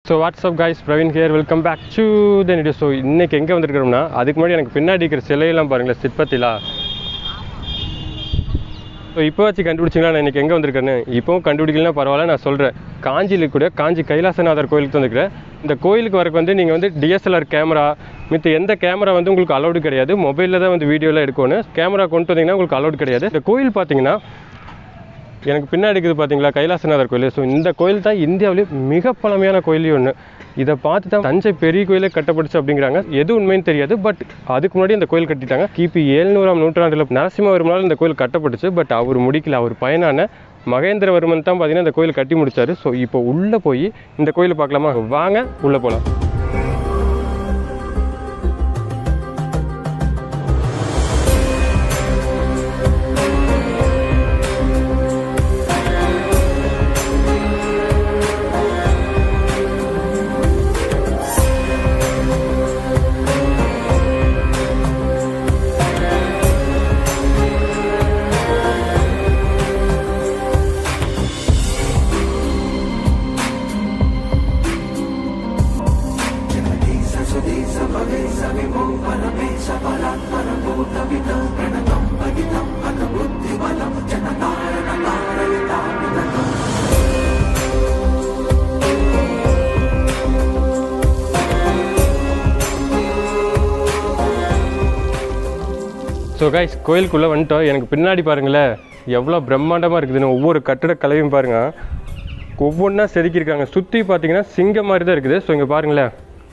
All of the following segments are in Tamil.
so what's up guys Praveen here welcome back to the video so இன்னைக்கு எங்கே வந்திருக்கிறோம்னா அதுக்கு முன்னாடி எனக்கு பின்னாடி இருக்கிற சிலையெல்லாம் பாருங்களேன் சிற்பத்திலா ஸோ இப்போ வச்சு கண்டுபிடிச்சிங்களா நான் இன்னைக்கு எங்கே வந்திருக்கேன்னு இப்போவும் கண்டுபிடிக்கலாம் பரவாயில்ல நான் சொல்கிறேன் காஞ்சியில் கூட காஞ்சி கைலாசநாதர் கோயிலுக்கு வந்திருக்கிறேன் இந்த கோயிலுக்கு வரக்கு வந்து நீங்கள் வந்து டிஎஸ்எல்ஆர் கேமரா மித்த எந்த கேமரா வந்து உங்களுக்கு அலௌடு கிடையாது மொபைலில் தான் வந்து வீடியோலாம் எடுக்கணும் கேமரா கொண்டு வந்தீங்கன்னா உங்களுக்கு அலௌட் கிடையாது இந்த கோயில் பார்த்தீங்கன்னா எனக்கு பின்னாடி இருக்குது பார்த்தீங்களா கைலாசநாதர் கோயில் ஸோ இந்த கோயில் தான் இந்தியாவிலே மிக பழமையான கோயிலே ஒன்று இதை பார்த்து தான் தஞ்சை பெரிய கோயிலே கட்டப்பட்டுச்சு அப்படிங்கிறாங்க எது உண்மைன்னு தெரியாது பட் அதுக்கு முன்னாடி இந்த கோயில் கட்டிட்டாங்க கிபி ஏழ்நூறாம் நூற்றாண்டில் நரசிம்மவர்மனால் இந்த கோயில் கட்டப்பட்டுச்சு பட் அவர் முடிக்கல அவர் பயனான மகேந்திரவர்மன் தான் பார்த்தீங்கன்னா இந்த கோயில் கட்டி முடிச்சாரு ஸோ இப்போ உள்ளே போய் இந்த கோயிலை பார்க்கலாமா வாங்க உள்ளே போகலாம் ஸோ கைஸ் கோயிலுக்குள்ளே வந்துட்டோம் எனக்கு பின்னாடி பாருங்களேன் எவ்வளோ பிரம்மாண்டமாக இருக்குதுன்னு ஒவ்வொரு கட்டடக்கலையும் பாருங்கள் ஒவ்வொன்றா செதுக்கியிருக்காங்க சுற்றி பார்த்தீங்கன்னா சிங்கம் மாதிரி தான் இருக்குது ஸோ இங்கே பாருங்களேன்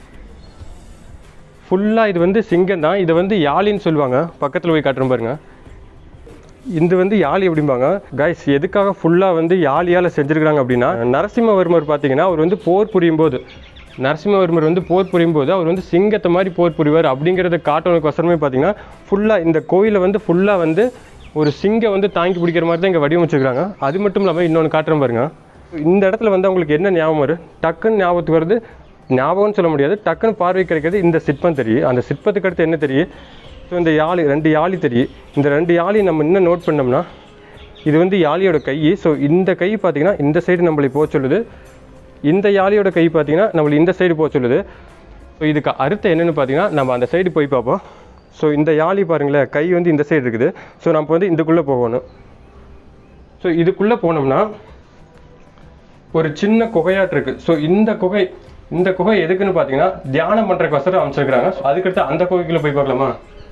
ஃபுல்லாக இது வந்து சிங்கம் தான் இதை வந்து யாழின்னு சொல்லுவாங்க பக்கத்தில் போய் காட்டுறோம் பாருங்க இது வந்து யாழி அப்படிம்பாங்க கைஸ் எதுக்காக ஃபுல்லாக வந்து யாழியால் செஞ்சுருக்காங்க அப்படின்னா நரசிம்மவர்மர் பார்த்தீங்கன்னா அவர் வந்து போர் புரியும் போது நரசிம்மவர்மர் வந்து போர் புரியும் போது அவர் வந்து சிங்கத்தை மாதிரி போர் புரிவார் அப்படிங்கிறத காட்டணுக்கோசரமே பார்த்தீங்கன்னா ஃபுல்லாக இந்த கோயிலை வந்து ஃபுல்லாக வந்து ஒரு சிங்கம் வந்து தாங்கி பிடிக்கிற மாதிரி தான் இங்கே வடிவமைச்சிருக்காங்க அது மட்டும் இல்லாமல் இன்னொன்று காட்டுறேன் பாருங்க இந்த இடத்துல வந்து அவங்களுக்கு என்ன ஞாபகம் வரும் டக்குன்னு ஞாபகத்துக்கு வருது ஞாபகம்னு சொல்ல முடியாது டக்குன்னு பார்வை கிடைக்கிறது இந்த சிற்பம் தெரியும் அந்த சிற்பத்துக்கு அடுத்து என்ன தெரியும் ஸோ இந்த யாழி ரெண்டு யாழி தெரியும் இந்த ரெண்டு யாழி நம்ம இன்னும் நோட் பண்ணோம்னா இது வந்து யாழியோட கை ஸோ இந்த கை பார்த்தீங்கன்னா இந்த சைடு நம்மளை போக சொல்லுது இந்த யாழியோட கை பார்த்தீங்கன்னா நம்மளை இந்த சைடு போக சொல்லுது ஸோ இதுக்கு அர்த்தம் என்னென்னு பார்த்தீங்கன்னா நம்ம அந்த சைடு போய் பார்ப்போம் ஸோ இந்த யாழி பாருங்களேன் கை வந்து இந்த சைடு இருக்குது ஸோ நம்ம வந்து இதுக்குள்ளே போகணும் ஸோ இதுக்குள்ளே போனோம்னா ஒரு சின்ன குகையாட்டு இருக்கு ஸோ இந்த குகை இந்த குகை எதுக்குன்னு பார்த்தீங்கன்னா தியானம் பண்ணுறக்கு வசரம் அமைச்சிருக்கிறாங்க ஸோ அதுக்கடுத்து அந்த குகைக்குள்ளே போய் பார்க்கலாமா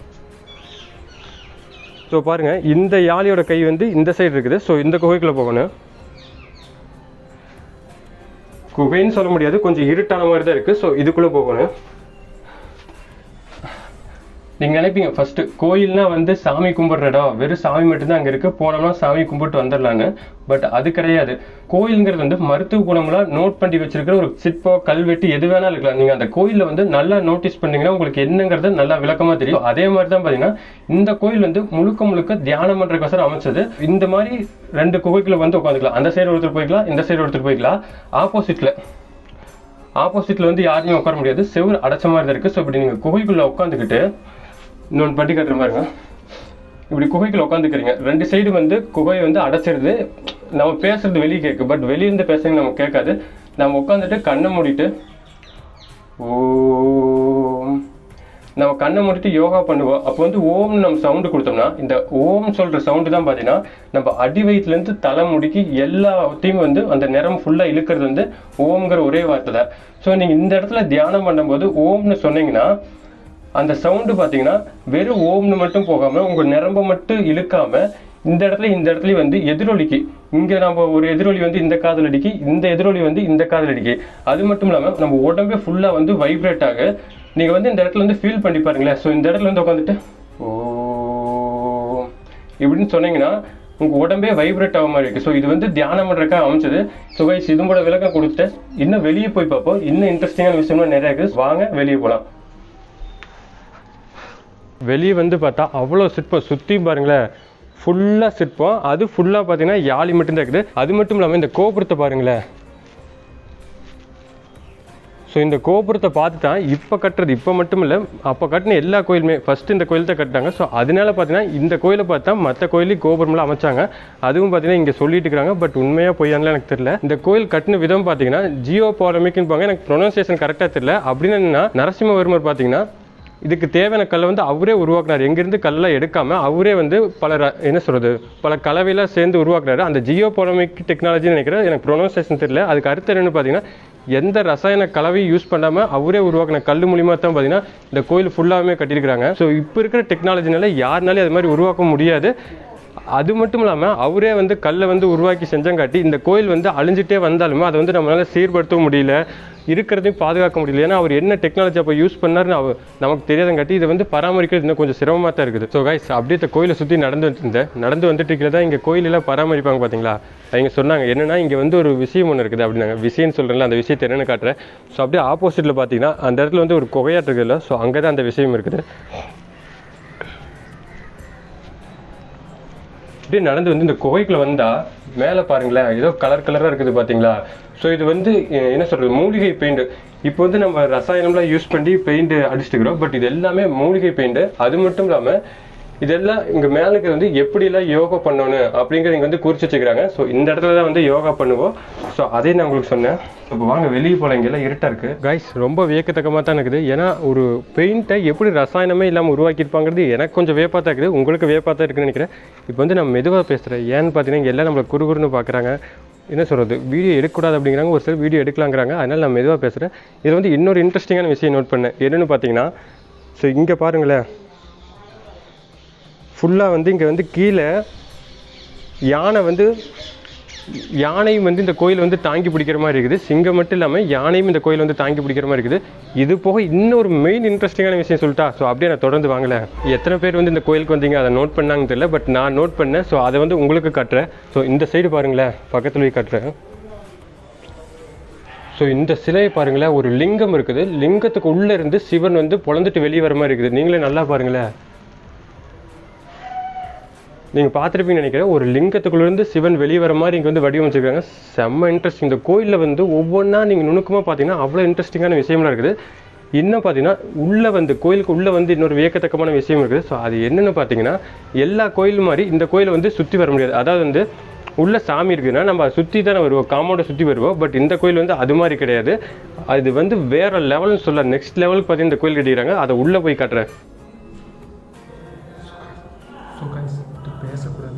ஸோ பாருங்க இந்த யாழியோட கை வந்து இந்த சைடு இருக்குது ஸோ இந்த குகைக்குள்ளே போகணும் குகைன்னு சொல்ல முடியாது கொஞ்சம் இருட்டான மாதிரி தான் இருக்குது ஸோ இதுக்குள்ளே போகணும் நீங்கள் நினைப்பீங்க ஃபர்ஸ்ட் கோயில்னா வந்து சாமி கும்பிட்ற இடம் வெறும் சாமி மட்டும்தான் அங்கே இருக்கு போனோம்னா சாமி கும்பிட்டு வந்துடலான்னு பட் அது கிடையாது கோயிலுங்கிறது வந்து மருத்துவ குணம்லாம் நோட் பண்ணி வச்சிருக்கிற ஒரு சிற்பம் கல்வெட்டு எது வேணாலும் இருக்கலாம் நீங்கள் அந்த கோயிலில் வந்து நல்லா நோட்டீஸ் பண்ணீங்கன்னா உங்களுக்கு என்னங்கிறது நல்லா விளக்கமாக தெரியும் அதே மாதிரி தான் பார்த்தீங்கன்னா இந்த கோயில் வந்து முழுக்க முழுக்க தியானம் பண்ணுறக்கோசரம் அமைச்சது இந்த மாதிரி ரெண்டு குகைக்குள்ள வந்து உட்காந்துக்கலாம் அந்த சைடு ஒருத்தர் போய்க்கலாம் இந்த சைடு ஒருத்தர் போய்க்கலாம் ஆப்போசிட்டில் ஆப்போசிட்டில் வந்து யாருமே உட்கார முடியாது செவுர் அடைச்ச மாதிரி தான் இருக்குது ஸோ இப்படி நீங்கள் குகைக்குள்ளே உட்காந்துக்கிட்டு இன்னொன்று பட்டி கட்டுற பாருங்க இப்படி குகைக்குள்ள உட்காந்துக்கிறீங்க ரெண்டு சைடு வந்து குகையை வந்து அடைச்சிருது நம்ம பேசுறது வெளியே கேட்கு பட் வெளியிருந்து பேசுறது நமக்கு கேட்காது நம்ம உட்காந்துட்டு கண்ணை மூடிட்டு ஓம் நம்ம கண்ணை மூடிட்டு யோகா பண்ணுவோம் அப்போ வந்து ஓம்னு நம்ம சவுண்டு கொடுத்தோம்னா இந்த ஓம் சொல்ற சவுண்டு தான் பார்த்தீங்கன்னா நம்ம அடி வயிற்றுலேருந்து தலை முடிக்கி எல்லாத்தையும் வந்து அந்த நிறம் ஃபுல்லாக இழுக்கிறது வந்து ஓம்ங்கிற ஒரே வார்த்தை தான் ஸோ நீங்கள் இந்த இடத்துல தியானம் பண்ணும்போது ஓம்னு சொன்னீங்கன்னா அந்த சவுண்டு பார்த்தீங்கன்னா வெறும் ஓம்னு மட்டும் போகாமல் உங்கள் நிரம்ப மட்டும் இழுக்காம இந்த இடத்துல இந்த இடத்துலயும் வந்து எதிரொலிக்கு இங்கே நம்ம ஒரு எதிரொலி வந்து இந்த காதில் அடிக்கி இந்த எதிரொலி வந்து இந்த காதில் அடிக்கி அது மட்டும் இல்லாமல் நம்ம உடம்பே ஃபுல்லாக வந்து வைப்ரேட் ஆக நீங்கள் வந்து இந்த இடத்துல வந்து ஃபீல் பண்ணி பாருங்களேன் ஸோ இந்த இடத்துல வந்து உட்காந்துட்டு ஓ இப்படின்னு சொன்னீங்கன்னா உங்கள் உடம்பே வைப்ரேட் ஆக மாதிரி இருக்குது ஸோ இது வந்து தியானம் பண்ணுறதுக்காக அமைச்சது ஸோ கைஸ் இது கூட விளக்கம் கொடுத்துட்டு இன்னும் வெளியே போய் பார்ப்போம் இன்னும் இன்ட்ரெஸ்டிங்கான விஷயம்லாம் நிறைய இருக்குது வாங்க வெளியே போகலாம் வெளியே வந்து பார்த்தா அவ்வளோ சிற்பம் சுற்றி பாருங்களேன் ஃபுல்லாக சிற்பம் அது ஃபுல்லாக பார்த்தீங்கன்னா யாழி மட்டும்தான் இருக்குது அது மட்டும் இல்லாமல் இந்த கோபுரத்தை பாருங்களேன் ஸோ இந்த கோபுரத்தை பார்த்து தான் இப்போ கட்டுறது இப்போ மட்டும் இல்லை அப்போ கட்டின எல்லா கோயிலுமே ஃபர்ஸ்ட் இந்த கோயில் தான் கட்டினாங்க ஸோ அதனால பார்த்தீங்கன்னா இந்த கோயிலை பார்த்தா மற்ற கோயிலுக்கு கோபுரம்லாம் அமைச்சாங்க அதுவும் பார்த்தீங்கன்னா இங்கே சொல்லிட்டு இருக்காங்க பட் உண்மையாக பொய்யானலாம் எனக்கு தெரியல இந்த கோயில் கட்டின விதம் பார்த்தீங்கன்னா ஜியோ பாரமிக்குன்னு எனக்கு ப்ரொனன்சியேஷன் கரெக்டாக தெரியல அப்படின்னு என்னன்னா நரசிம்மவர்மர் பார்த்தீங்கன்னா இதுக்கு தேவையான கல்லை வந்து அவரே உருவாக்குனார் எங்கேருந்து கல்லாம் எடுக்காம அவரே வந்து பல ர- என்ன சொல்றது பல கலவையெல்லாம் சேர்ந்து உருவாக்குனாரு அந்த ஜியோ பொலமிக் டெக்னாலஜின்னு நினைக்கிறேன் எனக்கு ப்ரொனவுன்சேஷன் தெரியல அதுக்கு அடுத்து என்னன்னு பார்த்தீங்கன்னா எந்த ரசாயன கலவையும் யூஸ் பண்ணாம அவரே உருவாக்கின கல் மூலியமா தான் பார்த்தீங்கன்னா இந்த கோயில் ஃபுல்லாகவே கட்டியிருக்கிறாங்க ஸோ இப்போ இருக்கிற டெக்னாலஜினால யாருனாலையும் அது மாதிரி உருவாக்க முடியாது அது மட்டும் இல்லாமல் அவரே வந்து கல்லை வந்து உருவாக்கி செஞ்சங்காட்டி இந்த கோயில் வந்து அழிஞ்சிட்டே வந்தாலுமே அதை வந்து நம்மளால சீர்படுத்தவும் முடியல இருக்கிறதையும் பாதுகாக்க முடியல ஏன்னா அவர் என்ன டெக்னாலஜி அப்போ யூஸ் பண்ணாருன்னு அவர் நமக்கு தெரியாதங்காட்டி இதை வந்து பராமரிக்கிறது இன்னும் கொஞ்சம் சிரமமாக தான் இருக்குது ஸோ கைஸ் அப்படியே இந்த கோயிலை சுற்றி நடந்து வந்துட்டு இருந்தேன் நடந்து வந்துட்டு இருக்கிறத தான் இங்கே கோயிலெல்லாம் பராமரிப்பாங்க பார்த்தீங்களா அவங்க சொன்னாங்க என்னன்னா இங்கே வந்து ஒரு விஷயம் ஒன்று இருக்குது அப்படின்னாங்க விஷயம்னு சொல்கிறேன்ல அந்த விஷயத்தை என்னென்னு காட்டுறேன் ஸோ அப்படியே ஆப்போசிட்டில் பார்த்தீங்கன்னா அந்த இடத்துல வந்து ஒரு குகையாட்டு இருக்குல்ல ஸோ அங்கே தான் அந்த விஷயம் இருக்குது அப்படியே நடந்து வந்து இந்த குகைக்குள்ள வந்தா மேலே பாருங்களேன் ஏதோ கலர் கலராக இருக்குது பார்த்தீங்களா ஸோ இது வந்து அஹ், என்ன சொல்றது மூலிகை பெயிண்ட் இப்போ வந்து நம்ம ரசாயனம்லாம் யூஸ் பண்ணி பெயிண்ட் அடிச்சுட்டுக்கிறோம் பட் இது எல்லாமே மூலிகை பெயிண்ட் அது மட்டும் இல்லாமல் இதெல்லாம் இங்கே மேலே இருக்கிறது வந்து எப்படிலாம் யோகா பண்ணணும் அப்படிங்கிறத இங்கே வந்து குறிச்சு வச்சுக்கிறாங்க ஸோ இந்த இடத்துல தான் வந்து யோகா பண்ணுவோம் ஸோ அதே நான் உங்களுக்கு சொன்னேன் இப்போ வாங்க வெளியே போகலாம் இங்கெல்லாம் இருட்டாக இருக்குது கைஸ் ரொம்ப வியக்கத்தக்கமாக தான் இருக்குது ஏன்னா ஒரு பெயிண்ட்டை எப்படி ரசாயனமே இல்லாமல் உருவாக்கியிருப்பாங்கிறது எனக்கு கொஞ்சம் வியப்பாக தான் இருக்குது உங்களுக்கு வியப்பாக தான் இருக்குன்னு நினைக்கிறேன் இப்போ வந்து நான் மெதுவாக பேசுகிறேன் ஏன்னு பார்த்தீங்கன்னா இங்க எல்லாம் நம்மளை குறுகுறுன்னு பார்க்குறாங்க என்ன சொல்கிறது வீடியோ எடுக்கக்கூடாது அப்படிங்கிறாங்க ஒரு சிலர் வீடியோ எடுக்கலாங்கிறாங்க அதனால் நான் மெதுவாக பேசுகிறேன் இது வந்து இன்னொரு இன்ட்ரெஸ்டிங்கான விஷயம் நோட் பண்ணேன் என்னென்னு பார்த்தீங்கன்னா ஸோ இங்கே பாருங்களேன் ஃபுல்லாக வந்து இங்கே வந்து கீழே யானை வந்து யானையும் வந்து இந்த கோயில் வந்து தாங்கி பிடிக்கிற மாதிரி இருக்குது சிங்கம் மட்டும் இல்லாமல் யானையும் இந்த கோயில் வந்து தாங்கி பிடிக்கிற மாதிரி இருக்குது இது போக இன்னொரு மெயின் இன்ட்ரெஸ்டிங்கான விஷயம் சொல்லிட்டா ஸோ அப்படியே நான் தொடர்ந்து வாங்கல எத்தனை பேர் வந்து இந்த கோயிலுக்கு வந்தீங்க அதை நோட் பண்ணாங்கன்னு தெரியல பட் நான் நோட் பண்ணேன் ஸோ அதை வந்து உங்களுக்கு காட்டுறேன் ஸோ இந்த சைடு பாருங்களேன் பக்கத்துல போய் காட்டுறேன் ஸோ இந்த சிலையை பாருங்களேன் ஒரு லிங்கம் இருக்குது லிங்கத்துக்கு உள்ள இருந்து சிவன் வந்து பொழந்துட்டு வெளியே வர மாதிரி இருக்குது நீங்களே நல்லா பாருங்களேன் நீங்க பார்த்துருப்பீங்கன்னு நினைக்கிறேன் ஒரு லிங்கத்துக்குள்ள இருந்து சிவன் வெளியே வர மாதிரி இங்க வந்து வடிவமைச்சிருக்காங்க செம்ம இன்ட்ரெஸ்டிங் இந்த கோயில்ல வந்து ஒவ்வொன்றா நீங்க நுணுக்கமா பார்த்தீங்கன்னா அவ்வளோ இன்ட்ரெஸ்டிங்கான விஷயம்லாம் இருக்குது இன்னும் பார்த்தீங்கன்னா உள்ள வந்து கோயிலுக்கு உள்ள வந்து இன்னொரு வியக்கத்தக்கமான விஷயம் இருக்குது ஸோ அது என்னன்னு பார்த்தீங்கன்னா எல்லா கோயில் மாதிரி இந்த கோயிலை வந்து சுற்றி வர முடியாது அதாவது வந்து உள்ள சாமி இருக்குன்னா நம்ம சுற்றி தானே வருவோம் காம்பவுண்டை சுற்றி வருவோம் பட் இந்த கோயில் வந்து அது மாதிரி கிடையாது அது வந்து வேற லெவல்னு சொல்ல நெக்ஸ்ட் லெவலுக்கு பார்த்தீங்கன்னா இந்த கோயில் கட்டிக்கிறாங்க அதை உள்ள போய் காட்டுறேன் ஸோ கைஸ் பேசக்கூடாது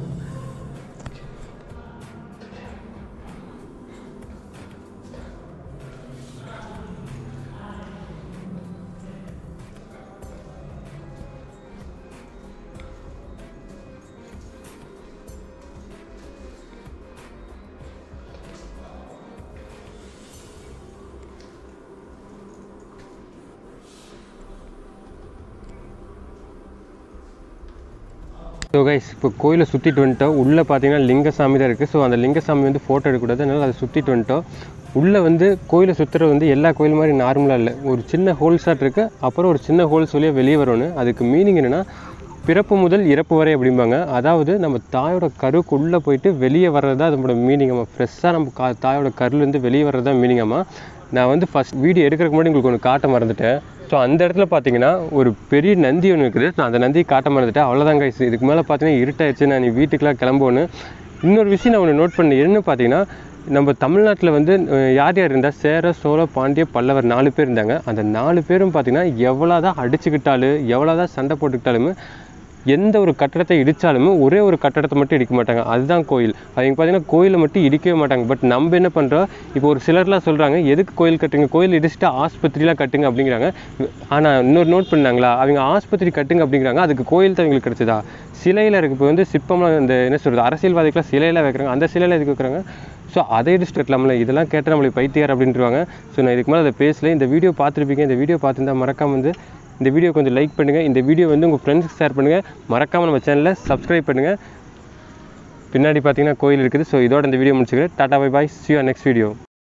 ஸோ கைஸ் இப்போ கோயிலை சுற்றிட்டு வந்துட்டோம் உள்ளே பார்த்தீங்கன்னா லிங்கசாமி தான் இருக்குது ஸோ அந்த லிங்கசாமி வந்து ஃபோட்டோ எடுக்கக்கூடாது அதனால் அதை சுற்றிட்டு வந்துட்டோம் உள்ளே வந்து கோயிலை சுற்றுறது வந்து எல்லா கோயில் மாதிரி நார்மலாக இல்லை ஒரு சின்ன ஹோல்ஸாட் இருக்குது அப்புறம் ஒரு சின்ன ஹோல்ஸ் வழியாக வெளியே வரணும் அதுக்கு மீனிங் என்னென்னா பிறப்பு முதல் இறப்பு வரை அப்படிம்பாங்க அதாவது நம்ம தாயோட கருக்குள்ளே போயிட்டு வெளியே வர்றது தான் அதோட மீனிங்கம்மா ஃப்ரெஷ்ஷாக நம்ம கா தாயோட கருலேருந்து வெளியே வர்றது தான் மீனிங்கம்மா நான் வந்து ஃபஸ்ட் வீடியோ எடுக்கிறதுக்கு முன்னாடி உங்களுக்கு ஒன்று காட்ட மறந்துட்டேன் ஸோ அந்த இடத்துல பார்த்தீங்கன்னா ஒரு பெரிய நந்தி ஒன்று இருக்குது நான் அந்த நந்தியை காட்ட மறந்துட்டேன் அவ்வளோதான் கைஸ் இதுக்கு மேலே பார்த்தீங்கன்னா இருட்டாயிடுச்சு நான் நீ வீட்டுக்கெலாம் கிளம்பணும் இன்னொரு விஷயம் நான் ஒன்று நோட் பண்ணேன் என்னன்னு பார்த்தீங்கன்னா நம்ம தமிழ்நாட்டில் வந்து அஹ், யார் யார் இருந்தால் சேர சோழ பாண்டிய பல்லவர் நாலு பேர் இருந்தாங்க அந்த நாலு பேரும் பார்த்தீங்கன்னா எவ்வளோ தான் அடிச்சுக்கிட்டாலும் எவ்வளோ தான் சண்டை போட்டுக்கிட்டாலுமே எந்த ஒரு கட்டடத்தை இடித்தாலுமே ஒரே ஒரு கட்டடத்தை மட்டும் இடிக்க மாட்டாங்க அதுதான் கோயில் அவங்க பார்த்தீங்கன்னா கோயிலை மட்டும் இடிக்கவே மாட்டாங்க பட் நம்ம என்ன பண்ணுறோம் இப்போ ஒரு சிலர்லாம் சொல்கிறாங்க எதுக்கு கோயில் கட்டுங்க கோயில் இடிச்சுட்டு ஆஸ்பத்திரிலாம் கட்டுங்க அப்படிங்கிறாங்க ஆனால் இன்னொரு நோட் பண்ணாங்களா அவங்க ஆஸ்பத்திரி கட்டுங்க அப்படிங்கிறாங்க அதுக்கு கோயில் தான் எங்களுக்கு கிடைச்சதா சிலையில் இருக்கு இப்போ வந்து சிற்பம்லாம் இந்த என்ன சொல்கிறது அரசியல்வாதிக்கெலாம் சிலையெல்லாம் வைக்கிறாங்க அந்த சிலையில் எதுக்கு வைக்கிறாங்க ஸோ அதை இடிச்சுட்டு இருக்கலாம்ல இதெல்லாம் கேட்டால் நம்மளுக்கு பைத்தியார் அப்படின்ட்டுருவாங்க ஸோ நான் இதுக்கு மேலே அதை பேசல இந்த வீடியோ பார்த்துருப்பீங்க இந்த வீடியோ பார்த்துருந்தா மறக்காம வந்து இந்த வீடியோ கொஞ்சம் லைக் பண்ணுங்கள் இந்த வீடியோ வந்து உங்கள் ஃப்ரெண்ட்ஸ்க்கு ஷேர் பண்ணுங்கள் மறக்காமல் நம்ம சேனலில் சப்ஸ்கிரைப் பண்ணுங்கள் பின்னாடி பார்த்தீங்கன்னா கோயில் இருக்குது ஸோ இதோட இந்த வீடியோ முடிச்சுக்கிறேன் tata bye bye see you next video